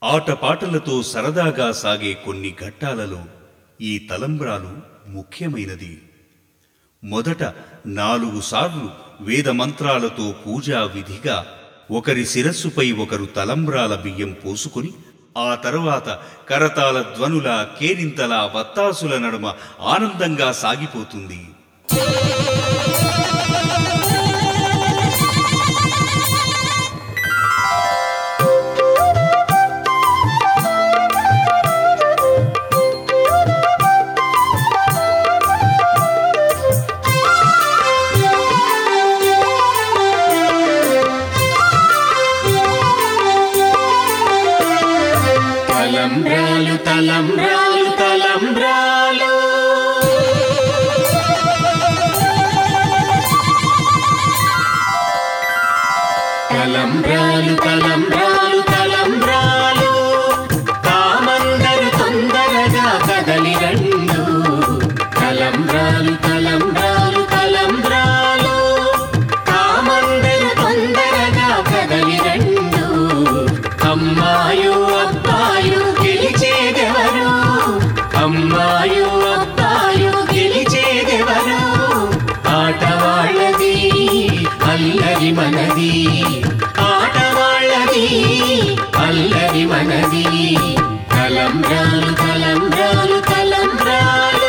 ఆటపాటలతో సరదాగా సాగే కొన్ని ఘట్టాలలో ఈ తలంబ్రాలు ముఖ్యమైనది మొదట నాలుగు సార్లు వేద మంత్రాలతో పూజా విధిగా ఒకరి శిరస్సుపై ఒకరు తలంబ్రాల బియ్యం పోసుకొని ఆ తరువాత కరతాల ధ్వనుల కేరింతల వత్తాసుల నడుమ ఆనందంగా సాగిపోతుంది తలంబ్రాలు తలంబ్రాలు తలంబ్రాలు తలంబ్రాలు తలంబ్రాలు తలంబ్రాలు కామందరు తొందరగా కదలి రెండు తలంబ్రాలు తలంబ్రాలు తలంబ్రాలు కామందరు తొందరగా కదలి రెండు అమ్మాయు అబ్బాయు గెలిచేదెవరు అమ్మాయు అబ్బాయు గెలిచేదెవరు ఆటవాళ్ళది అల్లరి మనది ఆటవాళ్ళది అల్లరి మనది తలంబ్రాలు తలంబ్రాలు తలంబ్రాలు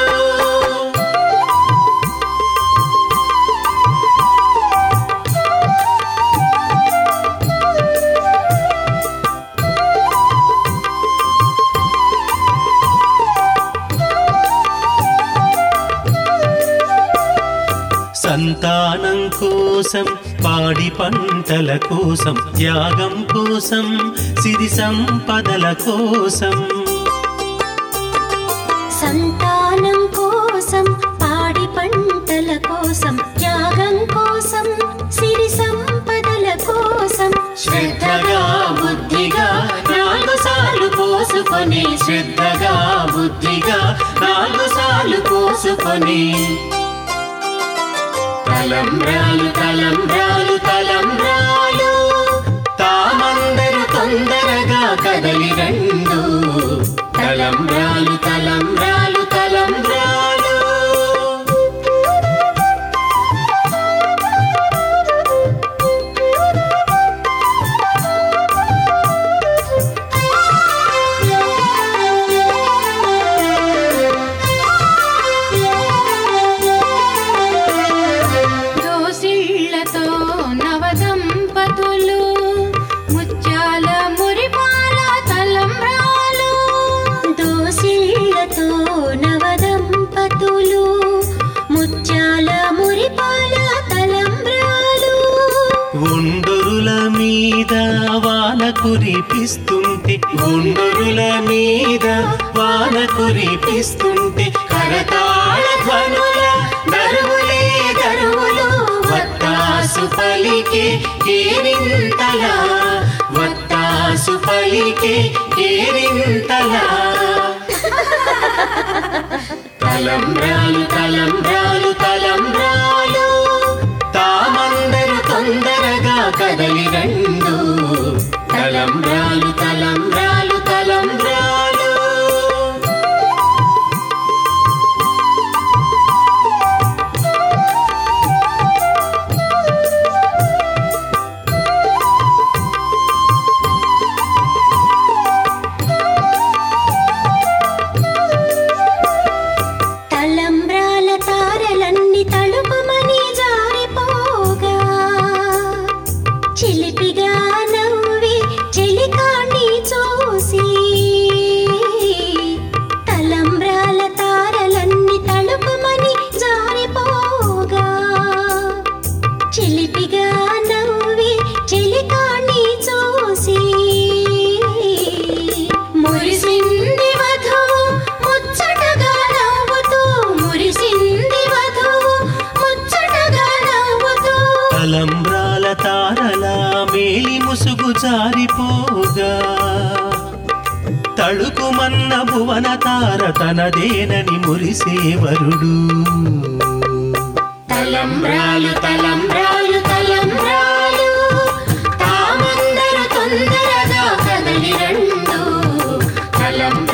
సంతానం కోసం పాడి పంటల కోసం త్యాగం కోసం సిరి సంపదల కోసం సంతానం కోసం పాడి పంటల కోసం త్యాగం కోసం సిరి సంపదల కోసం శ్రద్ధగా బుద్ధిగా నాలుగు సార్లు పోసుకొని శ్రద్ధగా బుద్ధిగా నాలుగు సార్లు పోసుకొని తలంబ్రాలు తలంబ్రాలు తలంబ్రాలు తామందరు తొందరగా కదలి రెండు తలంబ్రాలు తలంబ్రాలు తలంబ్రాలు దోసిళ్లతో నవదంపతులు ముత్యాల మురిపాల తలంబ్రాలు దోసిళ్లతో నవదంపతులు ముత్యాల మురిపాల తలంబ్రాలు గుండురుల మీద వాన కురిపిస్తుంటే గుండురుల మీద వాన కురిపిస్తుంటే కరతాళ ధ్వనుల దరువులే దరువులు వత్తాసు పలికే కేరింతలా వత్తాసు పలికే కేరింతలా తలంబ్రాలు తలంబ్రాలు తలంబ్రాలు తామందరు తొందరగా కదలి రెండు తలంబ్రాలు తలంబ్రాలు తలంబ్రాలు తలంబ్రాల తారలన్నీ తడుపమని జారిపోగా చిలిపిగా నవ్వి చెలికాణ్ణి చూసి తలంబ్రాల తారలన్నీ తడుపమని జారిపోగా చిలిపిగా నవ్వి చెలికాణ్ణి చూసి మురిసింది వధువు ముచ్చటగా నవ్వుతూ మురిసింది వధువు ముచ్చటగా నవ్వుతూ తలంబ్రాల తారల మేలి ముసుగు జారిపోగా తళుకుమన్న భువన తార తనదేనని మురిసేవరుడు తలంబ్రాలు తలంబ్రాలు తలంబ్రాలు తామందరు తొందరగా కదలి రెండు తలంబ్రాలు